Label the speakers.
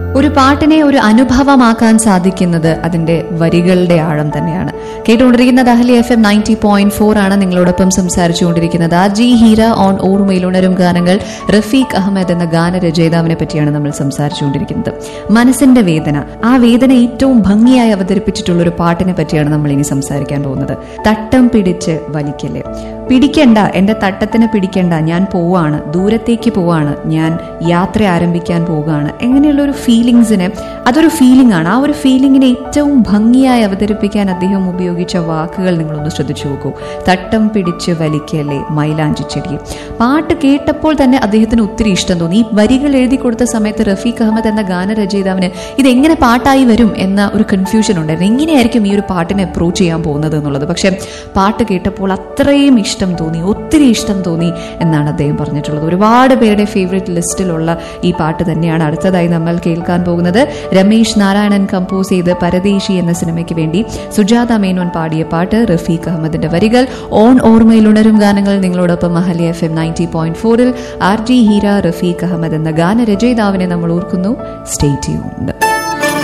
Speaker 1: ഒരു പാട്ടിനെ ഒരു അനുഭവമാക്കാൻ സാധിക്കുന്നത് അതിന്റെ വരികളുടെ ആഴം തന്നെയാണ് കേട്ടുകൊണ്ടിരിക്കുന്നത് Ahalia F M ninety point four ആണ് നിങ്ങളോടൊപ്പം സംസാരിച്ചുകൊണ്ടിരിക്കുന്നത് ആ ജി ഹീര ഓൺ ഓർമ്മയിലുണരും ഗാനങ്ങൾ റഫീഖ് അഹമ്മദ് എന്ന ഗാനരചയിതാവിനെ പറ്റിയാണ് നമ്മൾ സംസാരിച്ചുകൊണ്ടിരിക്കുന്നത് മനസ്സിന്റെ വേദന ആ വേദന ഏറ്റവും ഭംഗിയായി അവതരിപ്പിച്ചിട്ടുള്ള ഒരു പാട്ടിനെ പറ്റിയാണ് നമ്മൾ ഇനി സംസാരിക്കാൻ പോകുന്നത് തട്ടം പിടിച്ച് വലിക്കല്ലേ പിടിക്കണ്ട എന്റെ തട്ടത്തിന് പിടിക്കണ്ട ഞാൻ പോവാണ് ദൂരത്തേക്ക് പോവാണ് ഞാൻ യാത്ര ആരംഭിക്കാൻ പോവുകയാണ് എങ്ങനെയുള്ള ഒരു ഫീലിങ്സിന് അതൊരു ഫീലിംഗ് ആണ് ആ ഒരു ഫീലിംഗിനെ ഏറ്റവും ഭംഗിയായി അവതരിപ്പിക്കാൻ അദ്ദേഹം ഉപയോഗിച്ച വാക്കുകൾ നിങ്ങളൊന്ന് ശ്രദ്ധിച്ചു നോക്കൂ തട്ടം പിടിച്ച് വലിക്കല്ലേ മൈലാഞ്ചി ചെടി പാട്ട് കേട്ടപ്പോൾ തന്നെ അദ്ദേഹത്തിന് ഒത്തിരി ഇഷ്ടം തോന്നി ഈ വരികൾ എഴുതി കൊടുത്ത സമയത്ത് റഫീഖ് അഹമ്മദ് എന്ന ഗാനരചയിതാവിന് ഇത് എങ്ങനെ പാട്ടായി വരും എന്ന ഒരു കൺഫ്യൂഷൻ ഉണ്ടായിരുന്നു എങ്ങനെയായിരിക്കും ഈ ഒരു പാട്ടിനെ അപ്രോച്ച് ചെയ്യാൻ പോകുന്നത് എന്നുള്ളത് പക്ഷെ പാട്ട് കേട്ടപ്പോൾ അത്രയും ഇഷ്ടം തോന്നി ഒത്തിരി ഇഷ്ടം തോന്നി എന്നാണ് അദ്ദേഹം പറഞ്ഞിട്ടുള്ളത് ഒരുപാട് പേരുടെ ഫേവറേറ്റ് ലിസ്റ്റിലുള്ള ഈ പാട്ട് തന്നെയാണ് അടുത്തതായി നമ്മൾ കേൾക്കാൻ പോകുന്നത് രമേശ് നാരായണൻ കമ്പോസ് ചെയ്ത് പരദേശി എന്ന സിനിമയ്ക്ക് വേണ്ടി സുജാത മേനോൻ പാടിയ പാട്ട് റഫീഖ് അഹമ്മദിന്റെ വരികൾ ഓൺ ഓർമ്മയിൽ ഉണരും ഗാനങ്ങൾ നിങ്ങളോടൊപ്പം മഹലി എഫ് എം നയൻറ്റി പോയിന്റ് ഫോറിൽ ആർ ജി ഹീര റഫീഖ് അഹമ്മദ് എന്ന ഗാനരചയിതാവിനെ നമ്മൾ ഓർക്കുന്നു സ്റ്റേ ട്യൂൺഡ്